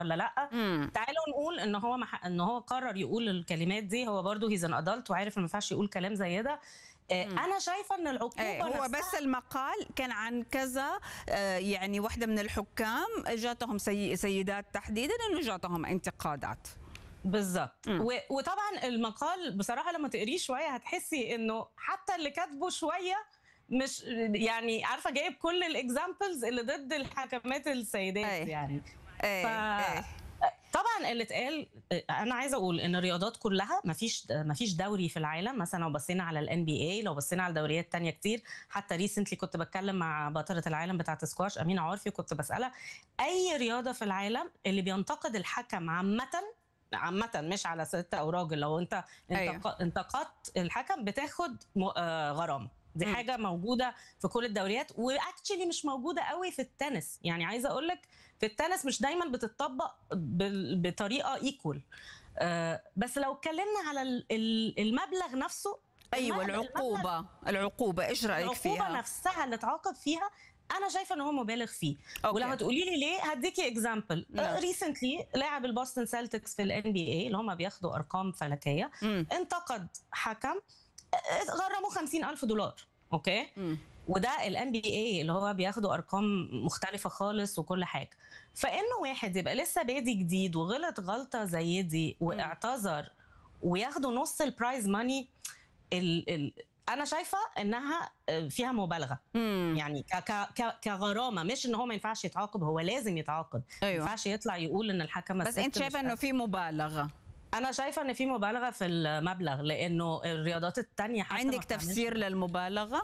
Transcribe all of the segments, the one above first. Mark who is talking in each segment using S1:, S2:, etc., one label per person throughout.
S1: ولا لا
S2: مم.
S1: تعالوا نقول ان هو مح... ان هو قرر يقول الكلمات دي هو برضه هيز ان ادلت وعارف ان ما ينفعش يقول كلام زي ده آه، انا شايفه ان العقوبه
S2: ايه هو
S1: نفسها-
S2: بس المقال كان عن كذا آه، يعني واحدة من الحكام جاتهم سي سيدات تحديدا انه جاتهم انتقادات
S1: بالظبط
S2: مم.
S1: و... وطبعا المقال بصراحه لما تقريه شويه هتحسي انه حتى اللي كاتبه شويه مش يعني عارفه جايب كل الاكزامبلز اللي ضد الحكمات السيدات
S2: أي.
S1: يعني
S2: ايه
S1: ف...
S2: ايه
S1: طبعا اللي اتقال انا عايزه اقول ان الرياضات كلها ما فيش ما فيش دوري في العالم مثلا لو بصينا على الان بي اي لو بصينا على دوريات تانية كتير حتى ريسنتلي كنت بتكلم مع بطله العالم بتاعه سكواش امينه عارفي وكنت بسالها اي رياضه في العالم اللي بينتقد الحكم عامه عامة مش على ست او راجل لو انت
S2: أيوة.
S1: انتق- انتقدت الحكم بتاخد م- آه، غرامه دي
S2: مم.
S1: حاجه موجوده في كل الدوريات واكشلي مش موجوده قوي في التنس يعني عايزه اقول لك في التنس مش دايما بتطبق بال- بطريقه ايكوال بس لو اتكلمنا على ال- ال- المبلغ نفسه
S2: ايوه
S1: المبلغ-
S2: العقوبة العقوبة ايش رايك
S1: العقوبه
S2: فيها؟
S1: نفسها اللي اتعاقب فيها انا شايفه ان هو مبالغ فيه
S2: أوكي.
S1: ولو هتقولي لي ليه هديكي اكزامبل
S2: نعم.
S1: ريسنتلي لاعب البوستن سيلتكس في الان بي اي اللي هم بياخدوا ارقام فلكيه
S2: مم.
S1: انتقد حكم آه، غرمه 50000 دولار اوكي
S2: مم.
S1: وده الان بي اي اللي هو بياخدوا ارقام مختلفه خالص وكل حاجه فانه واحد يبقى لسه بادي جديد وغلط غلطه زي دي واعتذر وياخدوا نص البرايز ماني ال ال انا شايفه انها فيها مبالغه
S2: مم.
S1: يعني ك ك ك كغرامه مش ان هو ما ينفعش يتعاقب هو لازم يتعاقب ما
S2: ايوه
S1: ينفعش يطلع يقول ان الحكم
S2: بس
S1: الست
S2: انت شايفه
S1: مش
S2: انه في مبالغه
S1: انا شايفه ان في مبالغه في المبلغ لانه الرياضات التانية حتى ما
S2: عندك
S1: بتعملش
S2: تفسير للمبالغه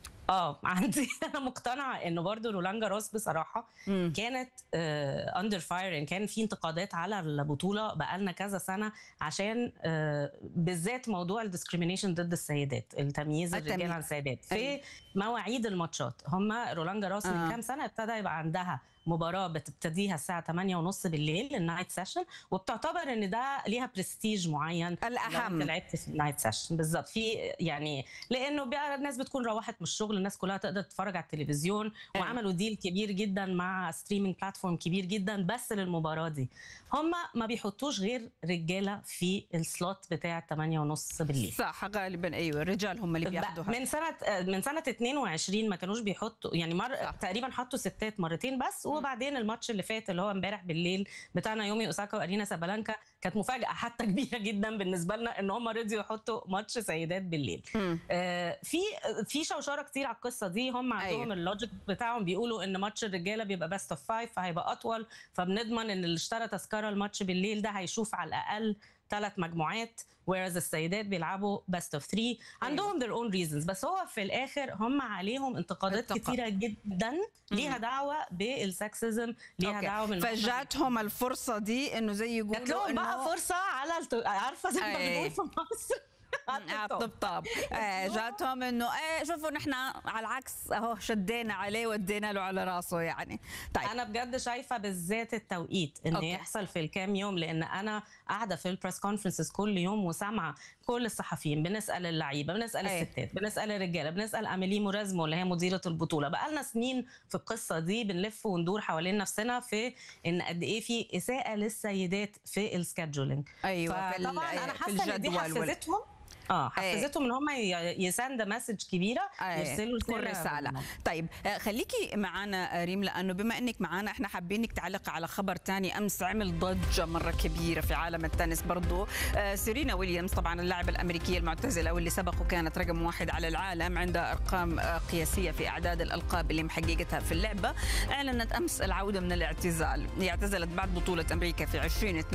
S1: اه عندي انا مقتنعه انه برضو رولان جاروس بصراحه
S2: مم.
S1: كانت اندر فاير كان في انتقادات على البطوله بقالنا كذا سنه عشان آه، بالذات موضوع الديسكريميشن ضد السيدات التمييز
S2: التمييز.
S1: الرجال عن السيدات في
S2: أيوة.
S1: مواعيد الماتشات هم رولان جاروس
S2: آه.
S1: من كام سنه ابتدى يبقى عندها مباراه بتبتديها الساعه 8 ونص بالليل النايت سيشن وبتعتبر ان ده ليها برستيج معين
S2: الأهم.
S1: لو انت لعبت في النايت سيشن بالظبط في يعني لانه بقى الناس بتكون روحت من الشغل الناس كلها تقدر تتفرج على التلفزيون
S2: أيوة.
S1: وعملوا ديل كبير جدا مع ستريمينج بلاتفورم كبير جدا بس للمباراه دي هم ما بيحطوش غير رجاله في السلوت بتاع 8 ونص بالليل
S2: صح غالبا ايوه الرجال هم اللي بياخدوا
S1: من سنه من سنه 22 ما كانوش بيحطوا يعني مر
S2: صح.
S1: تقريبا حطوا ستات مرتين بس وبعدين الماتش اللي فات اللي هو امبارح بالليل بتاع نايومي اوساكا وارينا سابالانكا كانت مفاجاه حتى كبيره جدا بالنسبه لنا ان هم رضيوا يحطوا ماتش سيدات بالليل
S2: مم.
S1: آه، في في شوشره كتير على القصه دي هم عندهم
S2: أيوة.
S1: اللوجيك بتاعهم بيقولوا ان ماتش الرجاله بيبقى بيست اوف فايف فهيبقى اطول فبنضمن ان اللي اشترى تذكره الماتش بالليل ده هيشوف على الاقل ثلاث مجموعات whereas السيدات بيلعبوا بيست اوف 3 عندهم their own reasons بس هو في الاخر هم عليهم انتقادات
S2: انتقاد.
S1: كتيره جدا ليها دعوه بالسكسزم ليها
S2: أوكي.
S1: دعوه بال
S2: فجاتهم الفرصه دي انه زي
S1: جات
S2: يقولوا
S1: لهم بقى
S2: انه
S1: فرصه على الت... عارفه زي ما
S2: أي.
S1: بنقول في مصر
S2: آه، طبطاب آه، جاتهم انه ايه شوفوا نحن على العكس اهو شدينا عليه ودينا له على راسه يعني طيب
S1: انا بجد شايفه بالذات التوقيت ان
S2: أوكي.
S1: يحصل في الكام يوم لان انا قاعده في البريس كونفرنسز كل يوم وسامعه كل الصحفيين بنسال اللعيبه بنسال
S2: أي.
S1: الستات بنسال الرجاله بنسال اميلي مورازمو اللي هي مديره البطوله بقالنا سنين في القصه دي بنلف وندور حوالين نفسنا في ان قد ايه في اساءه للسيدات في السكادجولينج
S2: ايوه في ال-
S1: فطبعا انا
S2: في
S1: حاسه ان دي
S2: الجدول وال-
S1: حفزتهم اه حفزتهم ان هم يسند مسج كبيره
S2: أي.
S1: يرسلوا
S2: كل رسالة طيب آه، خليكي معنا آه، ريم لأنه بما أنك معنا إحنا حابينك تعلق على خبر تاني أمس عمل ضجة مرة كبيرة في عالم التنس برضو آه، سيرينا ويليامز طبعا اللاعبة الأمريكية المعتزلة واللي سبق وكانت رقم واحد على العالم عندها أرقام آه، قياسية في أعداد الألقاب اللي محققتها في اللعبة أعلنت أمس العودة من الاعتزال هي اعتزلت بعد بطولة أمريكا في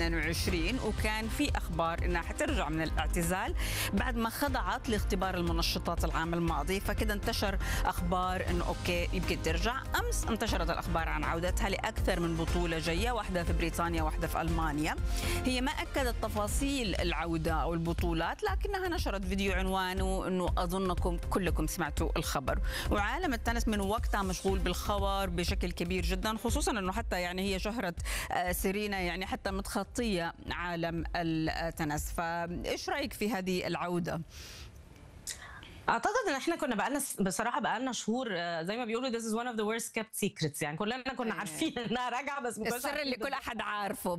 S2: 2022 وكان في أخبار إنها حترجع من الاعتزال بعد ما خضعت لاختبار المنشطات العام الماضي فكده انتشر اخبار انه اوكي يمكن ترجع امس انتشرت الاخبار عن عودتها لاكثر من بطوله جايه واحده في بريطانيا واحده في المانيا هي ما اكدت تفاصيل العوده او البطولات لكنها نشرت فيديو عنوانه انه اظنكم كلكم سمعتوا الخبر وعالم التنس من وقتها مشغول بالخبر بشكل كبير جدا خصوصا انه حتى يعني هي شهره آه، سيرينا يعني حتى متخطيه عالم التنس فايش رايك في هذه العوده
S1: اعتقد ان احنا كنا بقالنا بصراحه بقالنا شهور آه، زي ما بيقولوا this is one of the worst kept secrets يعني كلنا كنا
S2: إيه.
S1: عارفين انها راجعه بس ما كناش
S2: السر اللي
S1: عارفين
S2: كل احد عارفه